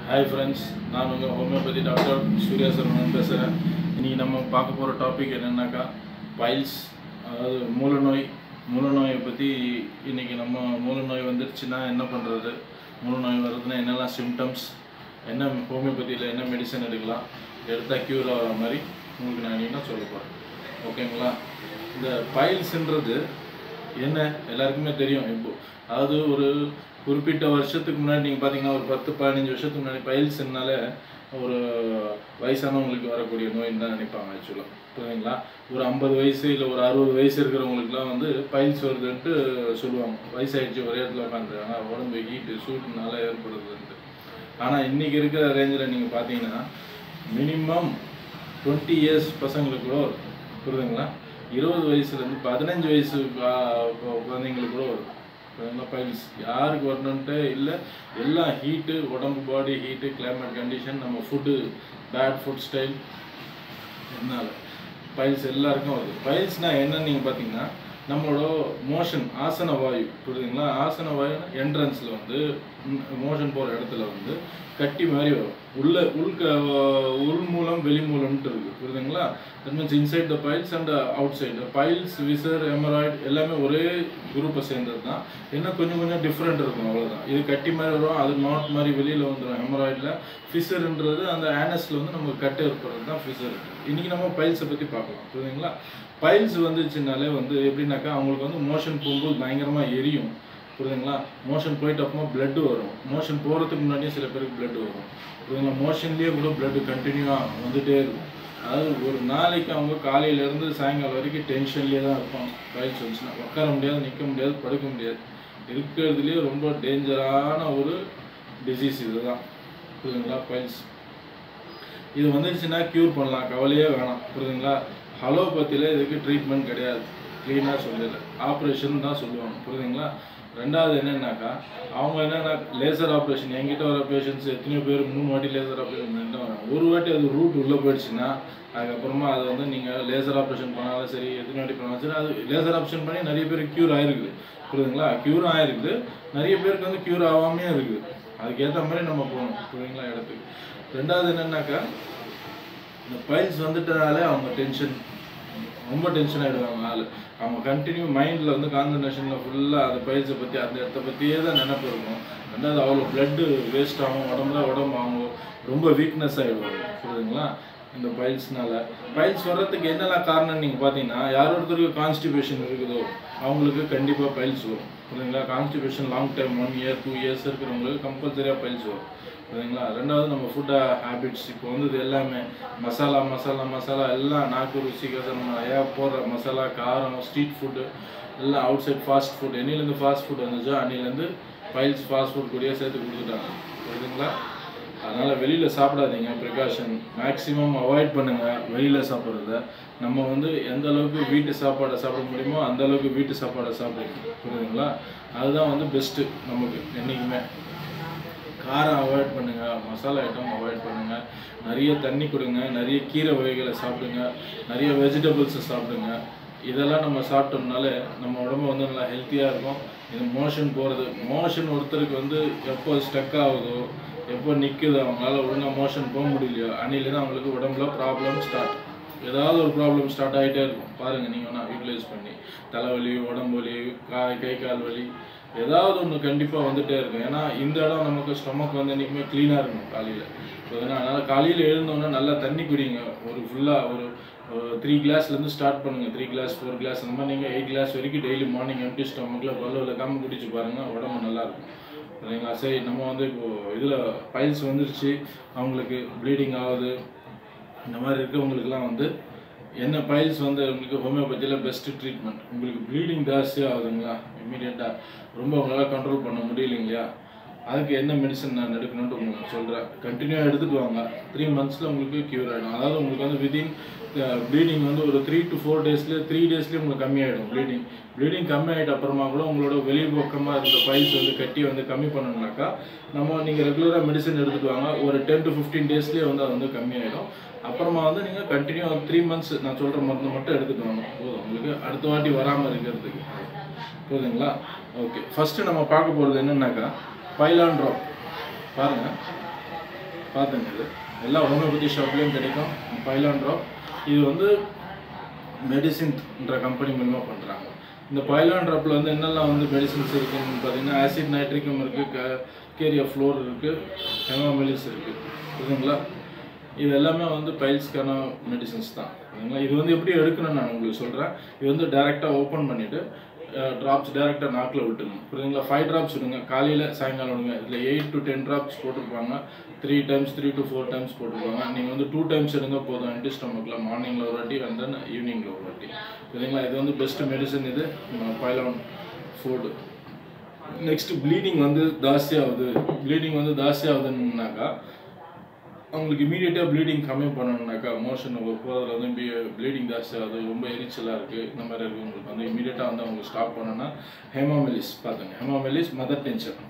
hi friends நான் உங்கள் homeopathy doctor Surya Saravanan பேசுகிறேன் இன்றைக்கி நம்ம பார்க்க போகிற டாபிக் என்னென்னாக்கா பைல்ஸ் அதாவது மூலநோய் மூலநோயை பற்றி இன்றைக்கி நம்ம மூலநோய் வந்துருச்சுன்னா என்ன பண்ணுறது மூலநோய் வருதுன்னா என்னெல்லாம் சிம்டம்ஸ் என்ன ஹோமியோபதியில் என்ன மெடிசன் எடுக்கலாம் எடுத்தால் க்யூர் ஆகிற மாதிரி உங்களுக்கு நான் என்ன சொல்ல போகிறேன் ஓகேங்களா இந்த பைல்ஸ்ன்றது என்ன எல்லாருக்குமே தெரியும் இப்போ அதாவது ஒரு குறிப்பிட்ட வருஷத்துக்கு முன்னாடி நீங்கள் பார்த்தீங்கன்னா ஒரு பத்து பதினஞ்சு வருஷத்துக்கு முன்னாடி பைல்ஸ்னால ஒரு வயசானவங்களுக்கு வரக்கூடிய நோயின்னு தான் நினைப்பாங்க ஆக்சுவலாக புரியுதுங்களா ஒரு ஐம்பது வயசு இல்லை ஒரு அறுபது வயசு இருக்கிறவங்களுக்குலாம் வந்து பைல்ஸ் வருதுன்ட்டு சொல்லுவாங்க வயசாயிடுச்சு ஒரே இடத்துல உட்காந்துருக்காங்க உடம்பு ஹீட்டு சூட்டுனால ஏற்படுதுன்ட்டு ஆனால் இன்றைக்கி இருக்கிற ரேஞ்சில் நீங்கள் பார்த்தீங்கன்னா மினிமம் டுவெண்ட்டி இயர்ஸ் பசங்களுக்கு கூட வரும் புரியுதுங்களா இருபது வயசுலேருந்து பதினஞ்சு வயசு ஆ, கு- குழந்தைங்களுக்கு கூட வரும் புரியுதுங்களா பைல்ஸ் யாருக்கு வரணுன்ட்டு இல்லை எல்லாம் ஹீட்டு உடம்பு பாடி ஹீட்டு climate கண்டிஷன் நம்ம ஃபுட்டு பேட் ஃபுட் ஸ்டைல் எதனால பைல்ஸ் எல்லாருக்கும் வருது பைல்ஸ்னால் என்னன்னு நீங்கள் பார்த்தீங்கன்னா நம்மளோட மோஷன் ஆசன வாயு புரியுதுங்களா ஆசன வாயு என்ட்ரன்ஸில் வந்து மோஷன் போகிற இடத்துல வந்து கட்டி மாதிரி வரும் உள்ள உள்க உள் மூலம் வெளி மூலம்ட்டு இருக்குது புரியுதுங்களா that means inside the piles and outside piles fissure haemorrhoid எல்லாமே ஒரே குரூப்பை சேர்ந்தது தான் என்ன கொஞ்சம் கொஞ்சம் டிஃப்ரெண்ட் இருக்கும் அவ்வளோதான் இது கட்டி மாதிரி வரும் அது நாட் மாதிரி வெளியில் வந்துடும் ஹெமராய்டில் ஃபிஷர்ன்றது அந்த ஆனஸில் வந்து நமக்கு கட்டு ஏற்படுறது தான் ஃபிஷர் இன்றைக்கி நம்ம பைல்ஸை பற்றி பார்க்கலாம் புரியுதுங்களா பைல்ஸ் வந்துச்சுனாலே வந்து எப்படின்னாக்கா அவங்களுக்கு வந்து மோஷன் போகும்போது பயங்கரமாக எரியும் புரியுதுங்களா மோஷன் போயிட்டு அப்புறமா blood வரும் மோஷன் போகிறதுக்கு முன்னாடியே சில பேருக்கு blood வரும் புரியுதுங்களா மோஷன்லேயே கூட blood கண்டினியூவாக வந்துட்டே இருக்கும் அதாவது ஒரு நாளைக்கு அவங்க காலையிலேருந்து சாயங்காலம் வரைக்கும் டென்ஷன்லேயே தான் இருப்பாங்க பயிற்சி வந்துச்சுன்னா உட்கார முடியாது நிற்க முடியாது படுக்க முடியாது இருக்கிறதுலேயே ரொம்ப டேஞ்சரான ஒரு டிசீஸ் இதுதான் புரியுதுங்களா பைல்ஸ் இது வந்துடுச்சுன்னா க்யூர் பண்ணலாம் கவலையே வேணாம் புரியுதுங்களா ஹலோபதியில் இதுக்கு ட்ரீட்மெண்ட் கிடையாது க்ளீனாக சொல்லிடுறேன் ஆப்ரேஷன் தான் சொல்லுவாங்க புரியுதுங்களா ரெண்டாவது என்னன்னாக்கா அவங்க என்னென்னா லேசர் ஆப்ரேஷன் என்கிட்ட வர பேஷண்ட்ஸ் எத்தனையோ பேர் மூணு வாட்டி லேசர் ஆப்ரேஷன் பண்ணிட்டு வராங்க ஒரு வாட்டி அது ரூட் உள்ளே போயிடுச்சுன்னா அதுக்கப்புறமா அது வந்து நீங்கள் லேசர் ஆப்ரேஷன் பண்ணாலும் சரி எத்தனை வாட்டி பண்ணாலும் சரி அது லேசர் ஆப்ரேஷன் பண்ணி நிறைய பேர் க்யூர் ஆயிருக்குது புரியுதுங்களா க்யூர் ஆயிருக்குது நிறைய பேருக்கு வந்து க்யூர் ஆகாமே இருக்குது அதுக்கேற்ற மாதிரி நம்ம போகணும் புரியுதுங்களா இடத்துக்கு ரெண்டாவது என்னன்னாக்கா இந்த பைல்ஸ் வந்துட்டனாலே அவங்க டென்ஷன் ரொம்ப டென்ஷன் ஆகிடுவாங்க ஆள் அவங்க கண்டினியூ மைண்டில் வந்து கான்சன்ட்ரேஷனில் ஃபுல்லாக அந்த பைல்ஸை பற்றி அந்த இடத்த பற்றியே தான் நினைப்பு இருக்கும் ரெண்டாவது அவ்வளோ பிளட்டு வேஸ்ட் ஆகும் உடம்புல உடம்பு அவங்க ரொம்ப வீக்னஸ் ஆகிடுவாங்க புரியுதுங்களா இந்த பைல்ஸ்னால பைல்ஸ் வர்றதுக்கு என்னெல்லாம் காரணம் நீங்கள் பார்த்தீங்கன்னா யார் ஒருத்தருக்கு கான்ஸ்டிபேஷன் இருக்குதோ அவங்களுக்கு கண்டிப்பாக பைல்ஸ் வரும் புரியுதுங்களா constipation long time one year two years இருக்கிறவங்களுக்கு கம்பல்சரியாக பைல்ஸ் வரும் புரியுதுங்களா ரெண்டாவது நம்ம ஃபுட் ஹேபிட்ஸ் இப்போ வந்து இது எல்லாமே மசாலா மசாலா மசாலா எல்லாம் நாக்கு ருசிக்கோசரம் நம்ம நிறையா போடுற மசாலா காரம் ஸ்ட்ரீட் ஃபுட்டு எல்லாம் அவுட் சைட் ஃபாஸ்ட் ஃபுட் என்னிலேருந்து ஃபாஸ்ட் ஃபுட் வந்துச்சோ அன்னிலேருந்து பைல்ஸ் ஃபாஸ்ட் ஃபுட் கூடயே சேர்த்து கொடுத்துட்டாங்க புரியுதுங்களா அதனால் வெளியில் சாப்பிடாதீங்க ப்ரிகாஷன் மேக்ஸிமம் அவாய்ட் பண்ணுங்கள் வெளியில் சாப்பிட்றத நம்ம வந்து எந்த அளவுக்கு வீட்டு சாப்பாடை சாப்பிட முடியுமோ அந்த அளவுக்கு வீட்டு சாப்பாடை சாப்பிடுங்க புரியுதுங்களா அதுதான் வந்து பெஸ்ட்டு நமக்கு என்றைக்குமே காரம் அவாய்ட் பண்ணுங்க மசாலா ஐட்டம் அவாய்ட் பண்ணுங்க நிறைய தண்ணி கொடுங்க நிறைய கீரை வகைகளை சாப்பிடுங்க நிறைய வெஜிடபிள்ஸை சாப்பிடுங்க இதெல்லாம் நம்ம சாப்பிட்டோம்னாலே நம்ம உடம்பு வந்து நல்லா ஹெல்த்தியாக இருக்கும் இது மோஷன் போகிறது மோஷன் ஒருத்தருக்கு வந்து எப்போ ஸ்டக் ஆகுதோ எப்போ நிற்குதோ அவங்களால ஒழுங்காக மோஷன் போக முடியலையோ அன்னிலேருந்து அவங்களுக்கு உடம்புல ப்ராப்ளம் ஸ்டார்ட் ஏதாவது ஒரு ப்ராப்ளம் ஸ்டார்ட் ஆகிட்டே இருக்கும் பாருங்கள் நீங்கள் வேணால் யூட்டிலைஸ் பண்ணி தலைவலி உடம்பு வலி காய் கை கால் வலி ஏதாவது ஒன்று கண்டிப்பாக வந்துட்டே இருக்கும் ஏன்னா இந்த இடம் நமக்கு ஸ்டொமக் வந்து என்றைக்குமே க்ளீனாக இருக்கும் காலையில் அதனால் காலையில் எழுந்தோன்னே நல்லா தண்ணி குடிங்க ஒரு ஃபுல்லாக ஒரு த்ரீ கிளாஸ்லேருந்து ஸ்டார்ட் பண்ணுங்கள் த்ரீ கிளாஸ் ஃபோர் கிளாஸ் அந்த மாதிரி நீங்கள் எயிட் கிளாஸ் வரைக்கும் டெய்லி மார்னிங் எம்டி ஸ்டொமக்கில் பல்லு விளக்காமல் குடிச்சு பாருங்கள் உடம்பு நல்லாயிருக்கும் சரிங்களா சரி நம்ம வந்து இப்போது இதில் பைல்ஸ் வந்துருச்சு அவங்களுக்கு ப்ளீடிங் ஆகுது இந்த மாதிரி இருக்கவங்களுக்குலாம் வந்து என்ன பைல்ஸ் வந்து உங்களுக்கு ஹோமியோபதியில் பெஸ்ட்டு ட்ரீட்மெண்ட் உங்களுக்கு ப்ளீடிங் ஜாஸ்தியாக ஆகுதுங்களா இம்மீடியட்டாக ரொம்ப உங்களால் கண்ட்ரோல் பண்ண முடியலைங்க இல்லையா அதுக்கு என்ன மெடிசன் நான் எடுக்கணும்னு உங்களுக்கு சொல்கிறேன் கண்டினியூவாக எடுத்துட்டு வாங்க த்ரீ மந்த்ஸில் உங்களுக்கு க்யூர் ஆகிடும் அதாவது உங்களுக்கு வந்து விதின் ப்ளீடிங் வந்து ஒரு த்ரீ டு ஃபோர் டேஸ்லேயே த்ரீ டேஸ்லேயே உங்களுக்கு கம்மியாயிடும் ப்ளீடிங் ப்ளீடிங் கம்மி ஆகிட்ட அப்புறமா கூட உங்களோட வெளி பக்கமாக இருந்த பைல்ஸ் வந்து கட்டி வந்து கம்மி பண்ணணும்னாக்கா நம்ம நீங்கள் ரெகுலராக மெடிசன் எடுத்துட்டு வாங்க ஒரு டென் டு ஃபிஃப்டீன் டேஸ்லேயே வந்து அது வந்து கம்மியாயிடும் அப்புறமா வந்து நீங்கள் கண்டினியூ த்ரீ மந்த்ஸ் நான் சொல்கிற மருந்து மட்டும் எடுத்துட்டு வாங்க போதும் உங்களுக்கு அடுத்த வாட்டி வராமல் இருக்கிறதுக்கு புரியுதுங்களா ஓகே ஃபஸ்ட்டு நம்ம பார்க்க போகிறது என்னன்னாக்கா பைலான் ட்ராப் பாருங்கள் பார்த்துங்க இது எல்லா ஹோமியோபதி ஷாப்லேயும் கிடைக்கும் பைலான் ட்ராப் இது வந்து மெடிசின்ன்ற கம்பெனி மூலமாக பண்ணுறாங்க இந்த பைலான் ட்ராப்பில் வந்து என்னெல்லாம் வந்து மெடிசின்ஸ் இருக்குன்னு பார்த்தீங்கன்னா ஆசிட் நைட்ரிக்கம் இருக்குது க கேரியா ஃப்ளோர் இருக்குது ஹெமாமெலிஸ் இருக்குது புரியுதுங்களா இது எல்லாமே வந்து பைல்ஸ்க்கான மெடிசின்ஸ் தான் புரியுதுங்களா இது வந்து எப்படி எடுக்கணும்னு நான் உங்களுக்கு சொல்கிறேன் இது வந்து டேரெக்டாக ஓப்பன் பண்ணிவிட்டு ட்ராப்ஸ் டேரெக்டாக நாக்கில் விட்டுருங்க புரியுதுங்களா ஃபைவ் ட்ராப்ஸ் விடுங்க காலையில் சாயங்காலம் விடுங்க இதில் எயிட் டு டென் ட்ராப்ஸ் போட்டிருப்பாங்க three times three to four times போட்டிருப்பாங்க நீங்கள் வந்து டூ டைம்ஸ் எடுங்க போதும் என்டி ஸ்டொமக்கில் மார்னிங்கில் ஒரு வாட்டி அண்ட் தென் ஈவினிங்கில் ஒரு வாட்டி புரியுதுங்களா இது வந்து பெஸ்ட் மெடிசன் இது பைலான் ஃபுட்டு நெக்ஸ்ட் ப்ளீடிங் வந்து ஜாஸ்தியாகுது ப்ளீடிங் வந்து ஜாஸ்தியாகுதுன்னாக்கா அவங்களுக்கு இமீடியட்டாக ப்ளீடிங் கம்மி பண்ணணும்னாக்கா மோஷன் போகிறதுல வந்து ப்ளீடிங் ஜாஸ்தி ஆகுது ரொம்ப எரிச்சலாக இருக்குது இந்த மாதிரி இருக்கவங்களுக்கு வந்து இமீடியட்டாக வந்து அவங்க ஸ்டாப் பண்ணணும்னா ஹெமாமெலிஸ் பார்த்துங்க ஹெமாமெலிஸ் மதர் டென்ஷன்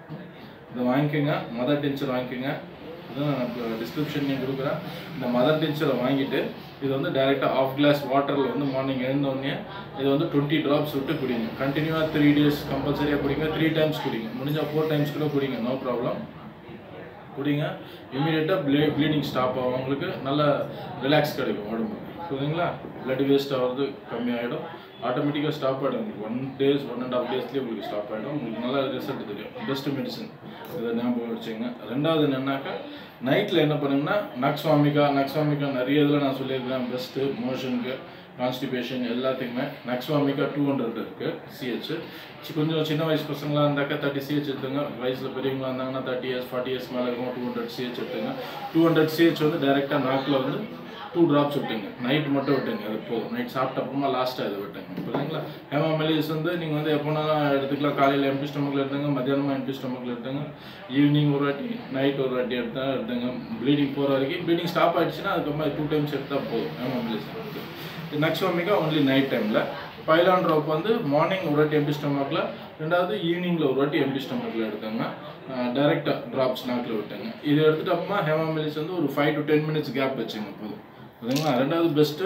இதை வாங்கிக்கோங்க மதர் டென்ஷன் வாங்கிக்கோங்க இதுதான் நான் டிஸ்கிரிப்ஷன்லையும் கொடுக்குறேன் இந்த மதர் டென்ஷரை வாங்கிட்டு இது வந்து டைரெக்டாக ஆஃப் கிளாஸ் வாட்டரில் வந்து மார்னிங் எழுந்தோடனே இது வந்து டுவெண்ட்டி ட்ராப்ஸ் விட்டு குடிங்க கண்டினியூவாக த்ரீ டேஸ் கம்பல்சரியாக குடிங்க த்ரீ டைம்ஸ் குடிங்க முடிஞ்சால் ஃபோர் டைம்ஸ் கூட குடிங்க நோ ப்ராப்ளம் குடிங்க இமீடியட்டாக ப்ளீ ப்ளீடிங் ஸ்டாப் ஆகும் உங்களுக்கு நல்ல ரிலாக்ஸ் கிடைக்கும் உடம்பு புரியுதுங்களா பிளட் வேஸ்ட் ஆகிறது கம்மியாகிடும் ஆட்டோமேட்டிக்காக ஸ்டாப் ஆகிடும் உங்களுக்கு one days one and half டேஸ்லேயே உங்களுக்கு ஸ்டாப் ஆகிடும் உங்களுக்கு நல்ல ரிசல்ட் தெரியும் பெஸ்ட் மெடிசன் இதை ஞாபகம் வச்சுங்க ரெண்டாவது என்னன்னாக்கா நைட்டில் என்ன பண்ணுங்கன்னா நக்ஸ்வாமிகா நக்ஸ்வாமிகா நிறைய இதில் நான் சொல்லியிருக்கிறேன் பெஸ்ட்டு மோஷனுக்கு கான்ஸ்டிபேஷன் எல்லாத்துக்குமே நக்ஸ்வாமிகா டூ ஹண்ட்ரட் இருக்குது சிஹெச் கொஞ்சம் சின்ன வயசு பசங்களாக இருந்தாக்கா தேர்ட்டி சிஹெச் எடுத்துங்க வயசில் பெரியவங்களா இருந்தாங்கன்னா தேர்ட்டி இயர்ஸ் ஃபார்ட்டி இயர்ஸ் மேலே இருக்கும் டூ ஹண்ட்ரட் சிஹெச் எடுத்துங்க டூ ஹண்ட்ரட் சிஹெச் வந்து டேரெக்டாக நாக்கில் வந்து டூ ட்ராப்ஸ் விட்டுங்க நைட் மட்டும் விட்டுங்க அது போதும் நைட் சாப்பிட்ட அப்புறமா லாஸ்ட்டாக இது விட்டுங்க புரியுதுங்களா ஹேமாமெலிஸ் வந்து நீங்கள் வந்து எப்போனாலும் எடுத்துக்கலாம் காலையில் எம்டி ஸ்டொமக்கில் எடுத்துங்க மத்தியானமாக எம்டி ஸ்டொமக்கில் எடுத்துங்க ஈவினிங் ஒரு வாட்டி நைட் ஒரு வாட்டி எடுத்தா எடுத்துங்க ப்ளீடிங் போகிற வரைக்கும் ப்ளீடிங் ஸ்டாப் ஆயிடுச்சுன்னா அதுக்கப்புறமா டூ டைம்ஸ் எடுத்தால் போதும் ஹேமாமெலிஸ் நக்ஸ்வாமிகா ஒன்லி நைட் டைமில் பைலான் ட்ராப் வந்து மார்னிங் ஒரு வாட்டி எம்டி ஸ்டொமக்கில் ரெண்டாவது ஈவினிங்கில் ஒரு வாட்டி எம்டி ஸ்டொமக்கில் எடுத்தாங்க டைரெக்டாக ட்ராப்ஸ் நாக்கில் விட்டாங்க இது எடுத்துட்டு அப்புறமா ஹேமாமெலிஸ் வந்து ஒரு five to ten minutes gap வச்சுங்க போதும் சரிங்களா ரெண்டாவது பெஸ்ட்டு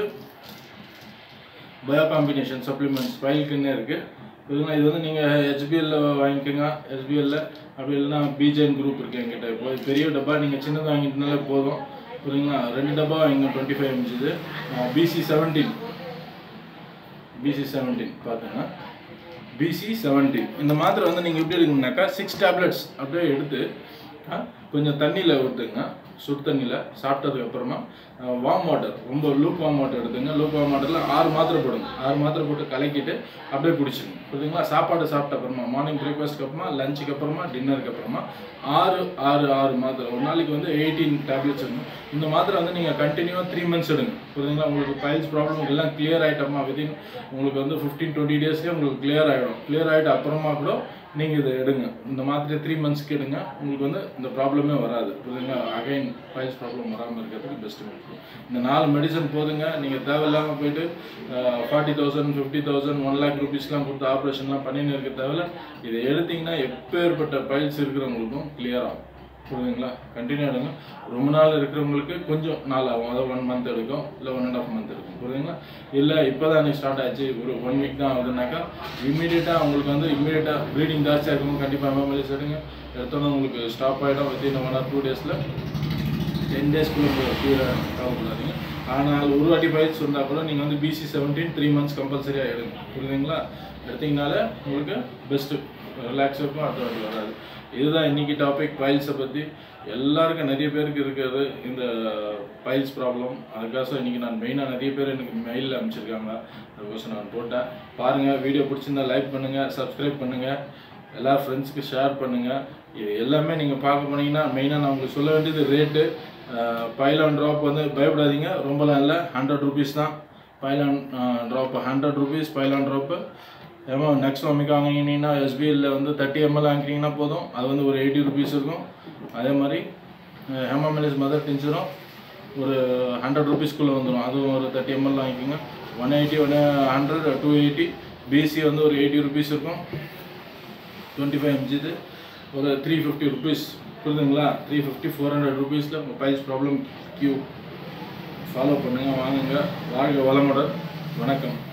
பயோ காம்பினேஷன் சப்ளிமெண்ட்ஸ் ஃபைலுக்குன்னே இருக்குது இதுனா இது வந்து நீங்கள் ஹெச்பிஎல்ல வாங்கிக்கோங்க ஹெச்பிஎல்ல அப்படி இல்லைன்னா பிஜேன் குரூப் இருக்குது எங்கிட்ட இப்போ இது பெரிய டப்பா நீங்கள் சின்னது வாங்கிட்டனாலே போதும் புரியுங்களா ரெண்டு டப்பா வாங்கிங்க டுவெண்ட்டி ஃபைவ் எம்ஜிது பிசி செவன்டீன் பிசி செவன்டீன் பார்த்துங்க பிசி செவன்டீன் இந்த மாத்திரை வந்து நீங்கள் எப்படி எடுக்கணும்னாக்கா சிக்ஸ் டேப்லெட்ஸ் அப்படியே எடுத்து ஆ, கொஞ்சம் தண்ணியில் ஊற்றுங்க சுடு தண்ணியில் சாப்பிட்டதுக்கு அப்புறமா வார்ம் வாட்டர் ரொம்ப லூப் வார்ம் வாட்டர் எடுத்துங்க லூப் வார்ம் வாட்டரில் ஆறு மாத்திரை போடுங்க ஆறு மாத்திரை போட்டு கலக்கிட்டு அப்படியே குடிச்சிடுங்க புரியுதுங்களா சாப்பாடு சாப்பிட்ட அப்புறமா மார்னிங் பிரேக்ஃபாஸ்ட்க்கு அப்புறமா லஞ்சுக்கு அப்புறமா டின்னருக்கு அப்புறமா ஆறு ஆறு ஆறு மாத்திரை ஒரு நாளைக்கு வந்து எயிட்டீன் டேப்லெட்ஸ் எடுங்க இந்த மாத்திரை வந்து நீங்கள் கண்டினியூவாக த்ரீ மந்த்ஸ் எடுங்க புரியுதுங்களா உங்களுக்கு பைல்ஸ் ப்ராப்ளம் எல்லாம் கிளியர் ஆகிட்டோமா வித்தின் உங்களுக்கு வந்து ஃபிஃப்டீன் டுவெண்ட்டி டேஸ்லேயே உங்களுக்கு கிளியர் ஆகிடும் கிளியர் ஆகிட்ட அப்புறமா கூட நீங்கள் இதை எடுங்க இந்த மாத்திரை த்ரீ மந்த்ஸ்க்கு எடுங்க உங்களுக்கு வந்து இந்த ப்ராப்ளமே வராது புரியுதுங்களா அகைன் ஃபைல்ஸ் ப்ராப்ளம் வராமல் இருக்கிறதுக்கு பெஸ்ட் மெடிசன் இந்த நாலு மெடிசன் போதுங்க நீங்கள் தேவையில்லாமல் போயிட்டு forty thousand fifty thousand one lakh ருபீஸ்லாம் கொடுத்து ஆப்ரேஷன்லாம் பண்ணின்னு இருக்க தேவையில்ல இதை எடுத்தீங்கன்னா எப்பேற்பட்ட பைல்ஸ் இருக்கிறவங்களுக்கும் கிளியர் ஆகும் புரியுதுங்களா கண்டினியூ எடுங்க ரொம்ப நாள் இருக்கிறவங்களுக்கு கொஞ்சம் நாள் ஆகும் அதாவது ஒன் மந்த் எடுக்கும் இல்லை ஒன் அண்ட் ஆஃப் மந்த் எடுக்கும் புரியுதுங்களா இல்லை இப்போ தான் எனக்கு ஸ்டார்ட் ஆச்சு ஒரு ஒன் வீக் தான் ஆகுதுனாக்கா இமீடியட்டாக அவங்களுக்கு வந்து இமீடியட்டாக ப்ளீடிங் ஜாஸ்தியாக இருக்கும் கண்டிப்பாக எம்எம்எல்ஏஸ் எடுங்க எடுத்தோன்னே உங்களுக்கு ஸ்டாப் ஆகிடும் வித்தின் ஒன் ஆர் டூ டேஸில் டென் டேஸ்க்குள்ளே கீழே கவலைப்படாதீங்க ஆனால் ஒரு வாட்டி பயிற்சி இருந்தால் கூட நீங்கள் வந்து பிசி செவன்டீன் த்ரீ மந்த்ஸ் கம்பல்சரியாக எடுங்க புரியுதுங்களா எடுத்தீங்கனாலே உங்களுக்கு பெஸ்ட்டு ரிலாக்ஸ் இருக்கும் அடுத்த வாட்டி வராது இதுதான் இன்னைக்கு டாபிக் பைல்ஸை பற்றி எல்லாருக்கும் நிறைய பேருக்கு இருக்கிறது இந்த பைல்ஸ் ப்ராப்ளம் அதுக்காக இன்னைக்கு நான் மெயினாக நிறைய பேர் எனக்கு மெயிலில் அனுப்பிச்சிருக்காங்க அதுக்கோசம் நான் போட்டேன் பாருங்கள் வீடியோ பிடிச்சிருந்தா லைக் பண்ணுங்கள் சப்ஸ்கிரைப் பண்ணுங்கள் எல்லா ஃப்ரெண்ட்ஸ்க்கு ஷேர் பண்ணுங்கள் இது எல்லாமே நீங்கள் பார்க்க போனீங்கன்னா மெயினாக நான் உங்களுக்கு சொல்ல வேண்டியது ரேட்டு பைலான் ட்ராப் வந்து பயப்படாதீங்க ரொம்பலாம் இல்லை ஹண்ட்ரட் ருபீஸ் தான் பைலான் ட்ராப் ஹண்ட்ரட் ருபீஸ் பைலான் ட்ராப்பு ஏமா நெக்ஸ்ட் ஒமிக்கு வாங்கினீங்கன்னா எஸ்பிஎல்ல வந்து தேர்ட்டி எம்எல் வாங்கினீங்கன்னா போதும் அது வந்து ஒரு எயிட்டி ருபீஸ் இருக்கும் அதே மாதிரி ஹெமாமெலிஸ் மதர் டின்ச்சரும் ஒரு ஹண்ட்ரட் ருபீஸ்க்குள்ளே வந்துடும் அதுவும் ஒரு தேர்ட்டி எம்எல் வாங்கிக்கோங்க one eighty one hundred two eighty BC வந்து ஒரு எயிட்டி ருபீஸ் இருக்கும் டுவெண்ட்டி ஃபைவ் எம்ஜிது ஒரு த்ரீ ஃபிஃப்டி ருபீஸ் புரியுதுங்களா த்ரீ ஃபிஃப்டி ஃபோர் ஹண்ட்ரட் ருபீஸில் உங்கள் பைல்ஸ் ப்ராப்ளம் கியூ ஃபாலோ பண்ணுங்கள் வாங்குங்க வாழ்க வளமுடன் வணக்கம்